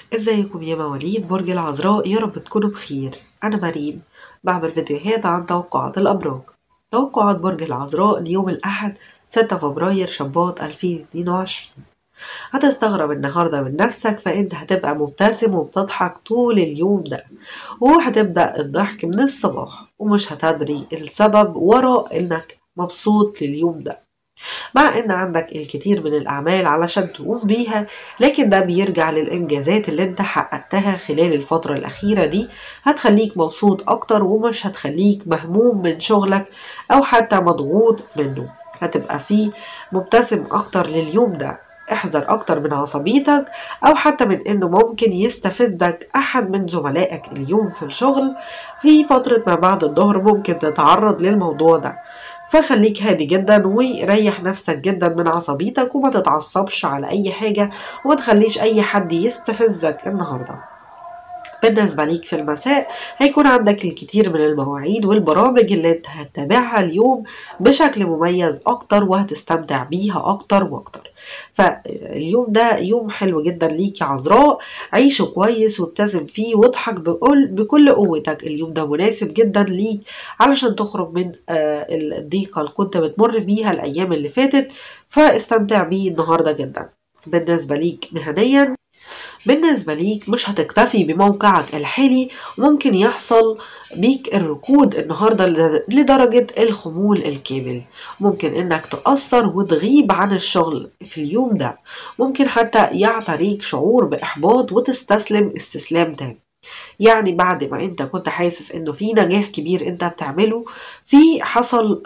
ازيكم يا مواليد برج العذراء يا رب تكونوا بخير انا مريم بعمل فيديوهات عن توقعات الابراج توقعات برج العذراء ليوم الاحد 6 فبراير شباط 2022 هتستغرب النهاردة من نفسك فانت هتبقى مبتسم وبتضحك طول اليوم ده وهتبدأ الضحك من الصباح ومش هتدري السبب وراء انك مبسوط لليوم ده مع ان عندك الكثير من الاعمال علشان تقوم بيها لكن ده بيرجع للانجازات اللي انت حققتها خلال الفترة الاخيرة دي هتخليك مبسوط اكتر ومش هتخليك مهموم من شغلك او حتى مضغوط منه هتبقى فيه مبتسم اكتر لليوم ده احذر اكتر من عصبيتك او حتى من انه ممكن يستفزك احد من زملائك اليوم في الشغل في فترة ما بعد الظهر ممكن تتعرض للموضوع ده فخليك هادي جدا وريح نفسك جدا من عصبيتك وما تتعصبش على اي حاجة وما تخليش اي حد يستفزك النهارده بالنسبة ليك في المساء هيكون عندك الكثير من المواعيد والبرامج اللي انت هتتابعها اليوم بشكل مميز اكتر وهتستمتع بيها اكتر واكتر فاليوم ده يوم حلو جدا ليك يا عذراء عيشه كويس وابتسم فيه واضحك بكل بكل قوتك اليوم ده مناسب جدا ليك علشان تخرج من الضيقة اللي كنت بتمر بيها الايام اللي فاتت فاستمتع بيه النهارده جدا بالنسبة ليك مهنيا بالنسبة ليك مش هتكتفي بموقعك الحالي ممكن يحصل بيك الركود النهاردة لدرجة الخمول الكامل ممكن انك تأثر وتغيب عن الشغل في اليوم ده ممكن حتى يعتريك شعور بإحباط وتستسلم استسلام تام يعني بعد ما انت كنت حاسس انه في نجاح كبير انت بتعمله في حصل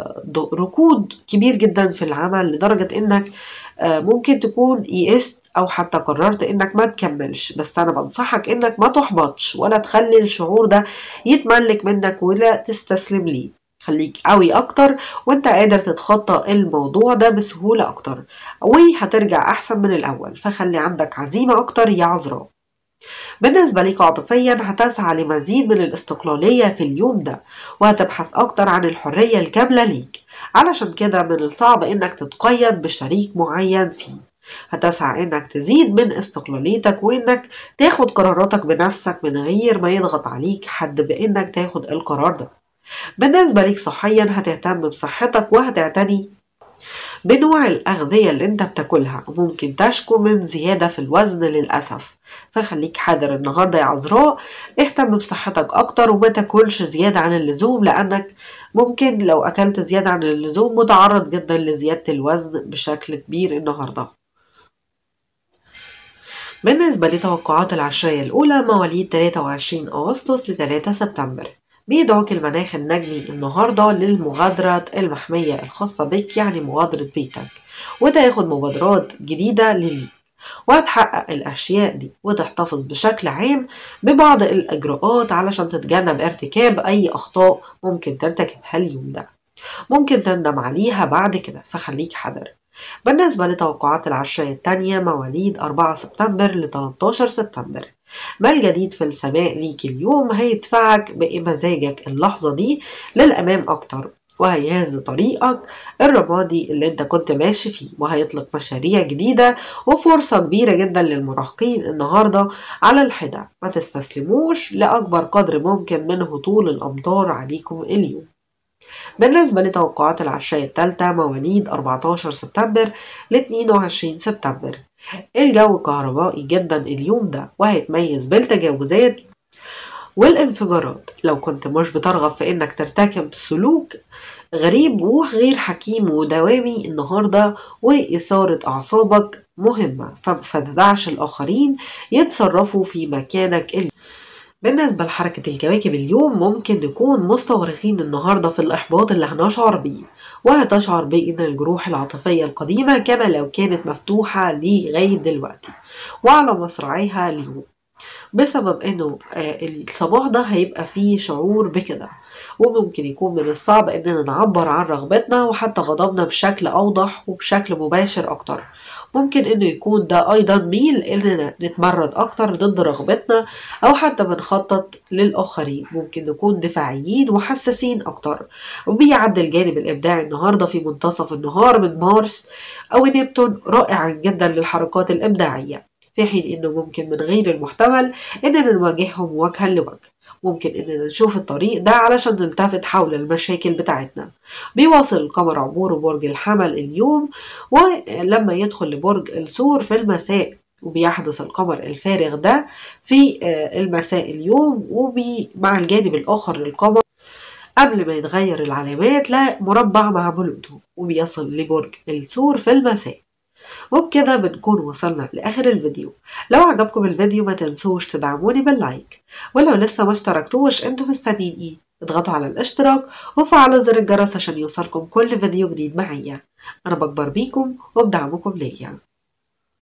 ركود كبير جدا في العمل لدرجة انك ممكن تكون يئست او حتى قررت انك ما تكملش بس انا بنصحك انك ما تحبطش ولا تخلي الشعور ده يتملك منك ولا تستسلم ليه خليك قوي اكتر وانت قادر تتخطى الموضوع ده بسهولة اكتر وهترجع احسن من الاول فخلي عندك عزيمة اكتر يا عذراء بالنسبة ليك عاطفيا هتسعى لمزيد من الاستقلالية في اليوم ده وهتبحث أكتر عن الحرية الكاملة ليك علشان كده من الصعب إنك تتقيد بشريك معين فيه هتسعى إنك تزيد من استقلاليتك وإنك تاخد قراراتك بنفسك من غير ما يضغط عليك حد بإنك تاخد القرار ده بالنسبة ليك صحيا هتهتم بصحتك وهتعتني بنوع الأغذية اللي انت بتاكلها ممكن تشكو من زيادة في الوزن للأسف فخليك حذر النهاردة يا عذراء اهتم بصحتك أكتر وما تاكلش زيادة عن اللزوم لأنك ممكن لو أكلت زيادة عن اللزوم متعرض جدا لزيادة الوزن بشكل كبير النهاردة بالنسبة لتوقعات العشرية الأولى مواليد 23 أغسطس ل 3 سبتمبر بيدعوك المناخ النجمي النهاردة للمغادرة المحمية الخاصة بك يعني مغادرة بيتك وتاخد مبادرات جديدة لليك وهتحقق الأشياء دي وتحتفظ بشكل عام ببعض الإجراءات علشان تتجنب ارتكاب أي أخطاء ممكن ترتكبها اليوم ده ممكن تندم عليها بعد كده فخليك حذر بالنسبة لتوقعات العشرية التانية مواليد 4 سبتمبر ل 13 سبتمبر ما الجديد في السماء ليك اليوم هيدفعك بمزاجك اللحظة دي للأمام أكتر وهيهز طريقك الرمادي اللي انت كنت ماشي فيه وهيطلق مشاريع جديدة وفرصة كبيرة جدا للمراهقين النهاردة على الحدة ما تستسلموش لأكبر قدر ممكن من هطول الأمطار عليكم اليوم بالنسبة لتوقعات العشرية الثالثة مواليد 14 سبتمبر ل 22 سبتمبر الجو كهربائي جدا اليوم ده وهيتميز بالتجاوزات والانفجارات لو كنت مش بترغب في انك ترتكب سلوك غريب وغير حكيم ودوامي النهاردة وإثارة أعصابك مهمة فتدعش الآخرين يتصرفوا في مكانك اليوم بالنسبة لحركة الكواكب اليوم ممكن نكون مستغرقين النهاردة في الإحباط اللي هنشعر بيه وهتشعر بأن الجروح العاطفية القديمة كما لو كانت مفتوحة لغاية دلوقتي وعلى مصراعيها اليوم بسبب انه الصباح ده هيبقى فيه شعور بكده وممكن يكون من الصعب اننا نعبر عن رغبتنا وحتى غضبنا بشكل اوضح وبشكل مباشر اكتر ممكن انه يكون ده ايضا ميل اننا نتمرد اكتر ضد رغبتنا او حتى بنخطط للاخرين ممكن نكون دفاعيين وحساسين اكتر وبيعدي الجانب الابداعي النهارده في منتصف النهار من مارس او نبتون رائع جدا للحركات الابداعيه في حين إنه ممكن من غير المحتمل إننا نواجههم وجها لوجه ممكن إننا نشوف الطريق ده علشان نلتفت حول المشاكل بتاعتنا بيواصل القمر عبوره برج الحمل اليوم ولما يدخل لبرج الثور في المساء وبيحدث القمر الفارغ ده في المساء اليوم ومع الجانب الآخر للقمر قبل ما يتغير العلامات لمربع مع بلوتو وبيصل لبرج الثور في المساء وبكده بنكون وصلنا لآخر الفيديو لو عجبكم الفيديو ما تنسوش تدعموني باللايك ولو لسه ما اشتركتوش انتوا مستنيين ايه اضغطوا على الاشتراك وفعلوا زر الجرس عشان يوصلكم كل فيديو جديد معايا انا بكبر بيكم وبدعمكم ليا